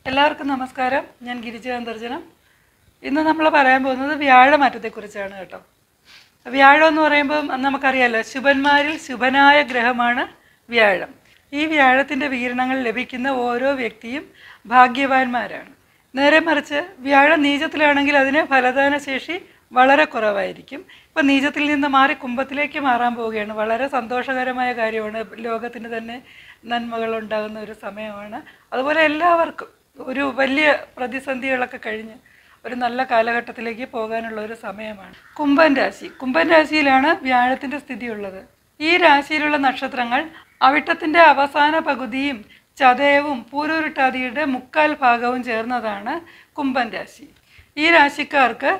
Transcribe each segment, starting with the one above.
എല്ലാവർക്കും നമസ്കാരം ഞാൻ ഗിരിജ അന്തർജനം ഇന്ന് നമ്മൾ പറയാൻ പോകുന്നത് വ്യാഴമാറ്റത്തെക്കുറിച്ചാണ് കേട്ടോ വ്യാഴം എന്ന് പറയുമ്പോൾ നമുക്കറിയാലോ ശുഭന്മാരിൽ ശുഭനായ ഗ്രഹമാണ് വ്യാഴം ഈ വ്യാഴത്തിൻ്റെ വീരണങ്ങൾ ലഭിക്കുന്ന ഓരോ വ്യക്തിയും ഭാഗ്യവാന്മാരാണ് നേരെ മറിച്ച് വ്യാഴം നീചത്തിലാണെങ്കിൽ അതിന് ഫലദാന ശേഷി വളരെ കുറവായിരിക്കും ഇപ്പം നീചത്തിൽ നിന്ന് മാറി കുംഭത്തിലേക്ക് മാറാൻ പോവുകയാണ് വളരെ സന്തോഷകരമായ കാര്യമാണ് ലോകത്തിന് തന്നെ നന്മകൾ ഉണ്ടാകുന്ന ഒരു സമയമാണ് അതുപോലെ എല്ലാവർക്കും ഒരു വലിയ പ്രതിസന്ധികളൊക്കെ കഴിഞ്ഞ് ഒരു നല്ല കാലഘട്ടത്തിലേക്ക് പോകാനുള്ള ഒരു സമയമാണ് കുംഭൻ രാശി കുംഭൻ രാശിയിലാണ് വ്യാഴത്തിൻ്റെ സ്ഥിതിയുള്ളത് ഈ രാശിയിലുള്ള നക്ഷത്രങ്ങൾ അവിട്ടത്തിൻ്റെ അവസാന പകുതിയും ചതയവും പൂരുരുട്ടാതിയുടെ മുക്കാൽ ഭാഗവും ചേർന്നതാണ് കുംഭൻ രാശി ഈ രാശിക്കാർക്ക്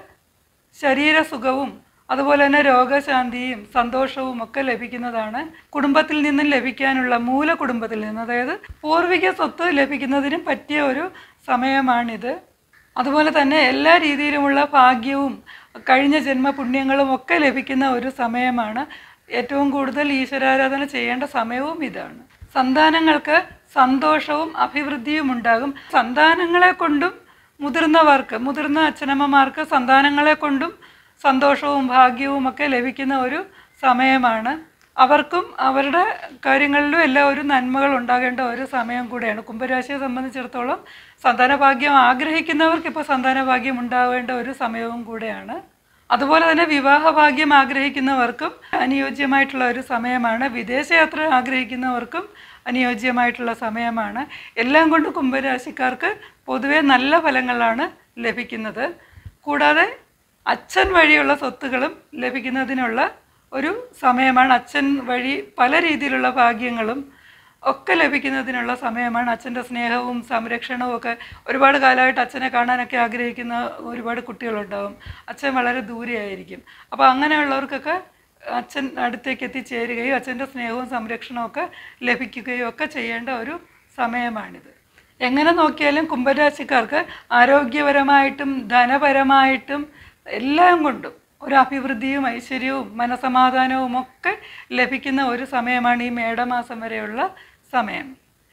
ശരീരസുഖവും അതുപോലെ തന്നെ രോഗശാന്തിയും സന്തോഷവും ഒക്കെ ലഭിക്കുന്നതാണ് കുടുംബത്തിൽ നിന്നും ലഭിക്കാനുള്ള മൂല കുടുംബത്തിൽ നിന്ന് അതായത് പൂർവിക സ്വത്ത് ലഭിക്കുന്നതിനും പറ്റിയ ഒരു സമയമാണിത് അതുപോലെ തന്നെ എല്ലാ രീതിയിലുമുള്ള ഭാഗ്യവും കഴിഞ്ഞ ജന്മപുണ്യങ്ങളും ഒക്കെ ലഭിക്കുന്ന ഒരു സമയമാണ് ഏറ്റവും കൂടുതൽ ഈശ്വരാരാധന ചെയ്യേണ്ട സമയവും ഇതാണ് സന്താനങ്ങൾക്ക് സന്തോഷവും അഭിവൃദ്ധിയും ഉണ്ടാകും സന്താനങ്ങളെ കൊണ്ടും മുതിർന്നവർക്ക് മുതിർന്ന അച്ഛനമ്മമാർക്ക് സന്താനങ്ങളെ കൊണ്ടും സന്തോഷവും ഭാഗ്യവും ഒക്കെ ലഭിക്കുന്ന ഒരു സമയമാണ് അവർക്കും അവരുടെ കാര്യങ്ങളിലും എല്ലാം ഒരു നന്മകൾ ഉണ്ടാകേണ്ട ഒരു സമയം കൂടെയാണ് കുംഭരാശിയെ സംബന്ധിച്ചിടത്തോളം സന്താന ഭാഗ്യം ആഗ്രഹിക്കുന്നവർക്ക് ഇപ്പോൾ സന്താന ഭാഗ്യം ഉണ്ടാവേണ്ട ഒരു സമയവും കൂടെയാണ് അതുപോലെ തന്നെ വിവാഹ ഭാഗ്യം ആഗ്രഹിക്കുന്നവർക്കും അനുയോജ്യമായിട്ടുള്ള ഒരു സമയമാണ് വിദേശയാത്ര ആഗ്രഹിക്കുന്നവർക്കും അനുയോജ്യമായിട്ടുള്ള സമയമാണ് എല്ലാം കൊണ്ട് കുംഭരാശിക്കാർക്ക് പൊതുവെ നല്ല ഫലങ്ങളാണ് ലഭിക്കുന്നത് കൂടാതെ അച്ഛൻ വഴിയുള്ള സ്വത്തുകളും ലഭിക്കുന്നതിനുള്ള ഒരു സമയമാണ് അച്ഛൻ വഴി പല രീതിയിലുള്ള ഭാഗ്യങ്ങളും ഒക്കെ ലഭിക്കുന്നതിനുള്ള സമയമാണ് അച്ഛൻ്റെ സ്നേഹവും സംരക്ഷണവും ഒക്കെ ഒരുപാട് കാലമായിട്ട് അച്ഛനെ കാണാനൊക്കെ ആഗ്രഹിക്കുന്ന ഒരുപാട് കുട്ടികളുണ്ടാവും അച്ഛൻ വളരെ ദൂരെയായിരിക്കും അപ്പോൾ അങ്ങനെയുള്ളവർക്കൊക്കെ അച്ഛൻ അടുത്തേക്ക് എത്തിച്ചേരുകയും അച്ഛൻ്റെ സ്നേഹവും സംരക്ഷണവും ഒക്കെ ലഭിക്കുകയും ഒക്കെ ചെയ്യേണ്ട ഒരു സമയമാണിത് എങ്ങനെ നോക്കിയാലും കുംഭരാശിക്കാർക്ക് ആരോഗ്യപരമായിട്ടും ധനപരമായിട്ടും എല്ലാം കൊണ്ടും ഒരു അഭിവൃദ്ധിയും ഐശ്വര്യവും മനസമാധാനവും ഒക്കെ ലഭിക്കുന്ന ഒരു സമയമാണ് ഈ മേടമാസം വരെയുള്ള സമയം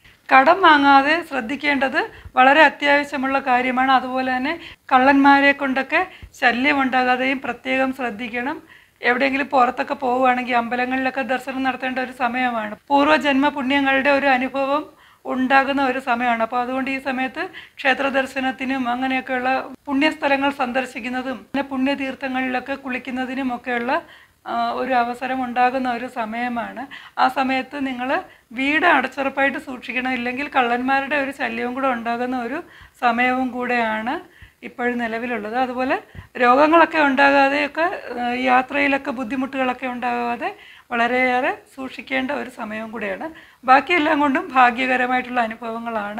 കടം വാങ്ങാതെ ശ്രദ്ധിക്കേണ്ടത് വളരെ അത്യാവശ്യമുള്ള കാര്യമാണ് അതുപോലെ തന്നെ കള്ളന്മാരെ കൊണ്ടൊക്കെ ശല്യം ഉണ്ടാകാതെയും പ്രത്യേകം ശ്രദ്ധിക്കണം എവിടെയെങ്കിലും പുറത്തൊക്കെ പോവുകയാണെങ്കിൽ അമ്പലങ്ങളിലൊക്കെ ദർശനം നടത്തേണ്ട ഒരു സമയമാണ് പൂർവ്വജന്മ പുണ്യങ്ങളുടെ ഒരു അനുഭവം ഉണ്ടാകുന്ന ഒരു സമയമാണ് അപ്പോൾ അതുകൊണ്ട് ഈ സമയത്ത് ക്ഷേത്ര ദർശനത്തിനും അങ്ങനെയൊക്കെയുള്ള പുണ്യസ്ഥലങ്ങൾ സന്ദർശിക്കുന്നതും പിന്നെ പുണ്യതീർത്ഥങ്ങളിലൊക്കെ കുളിക്കുന്നതിനും ഒക്കെയുള്ള ആ, ഒരു അവസരം ഉണ്ടാകുന്ന ഒരു സമയമാണ് ആ സമയത്ത് നിങ്ങൾ വീട് അടച്ചുറപ്പായിട്ട് സൂക്ഷിക്കണം ഇല്ലെങ്കിൽ കള്ളന്മാരുടെ ഒരു ശല്യവും കൂടെ ഉണ്ടാകുന്ന ഒരു സമയവും കൂടെയാണ് ഇപ്പോഴും നിലവിലുള്ളത് അതുപോലെ രോഗങ്ങളൊക്കെ ഉണ്ടാകാതെയൊക്കെ ആ, യാത്രയിലൊക്കെ ബുദ്ധിമുട്ടുകളൊക്കെ ഉണ്ടാകാതെ വളരെയേറെ സൂക്ഷിക്കേണ്ട ഒരു സമയവും കൂടെയാണ് ബാക്കിയെല്ലാം കൊണ്ടും ഭാഗ്യകരമായിട്ടുള്ള അനുഭവങ്ങളാണ്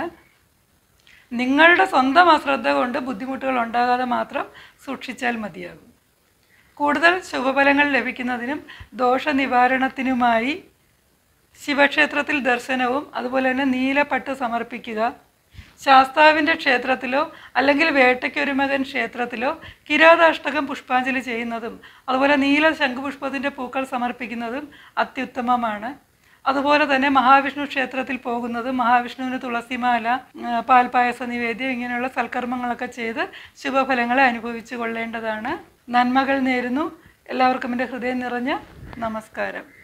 നിങ്ങളുടെ സ്വന്തം അശ്രദ്ധ കൊണ്ട് ബുദ്ധിമുട്ടുകൾ ഉണ്ടാകാതെ മാത്രം സൂക്ഷിച്ചാൽ മതിയാകും കൂടുതൽ ശുഭഫലങ്ങൾ ലഭിക്കുന്നതിനും ദോഷനിവാരണത്തിനുമായി ശിവക്ഷേത്രത്തിൽ ദർശനവും അതുപോലെ തന്നെ നീലപ്പട്ട് സമർപ്പിക്കുക ശാസ്താവിൻ്റെ ക്ഷേത്രത്തിലോ അല്ലെങ്കിൽ വേട്ടയ്ക്കൊരുമകൻ ക്ഷേത്രത്തിലോ കിരാതാഷ്ടകം പുഷ്പാഞ്ജലി ചെയ്യുന്നതും അതുപോലെ നീല ശംഖുപുഷ്പത്തിൻ്റെ പൂക്കൾ സമർപ്പിക്കുന്നതും അത്യുത്തമമാണ് അതുപോലെ തന്നെ മഹാവിഷ്ണു ക്ഷേത്രത്തിൽ പോകുന്നതും മഹാവിഷ്ണുവിന് തുളസിമാല ആ, പാൽപ്പായസ നിവേദ്യം ഇങ്ങനെയുള്ള സൽക്കർമ്മങ്ങളൊക്കെ ചെയ്ത് ശുഭഫലങ്ങളെ അനുഭവിച്ചു കൊള്ളേണ്ടതാണ് നന്മകൾ നേരുന്നു എല്ലാവർക്കും എൻ്റെ ഹൃദയം നിറഞ്ഞ നമസ്കാരം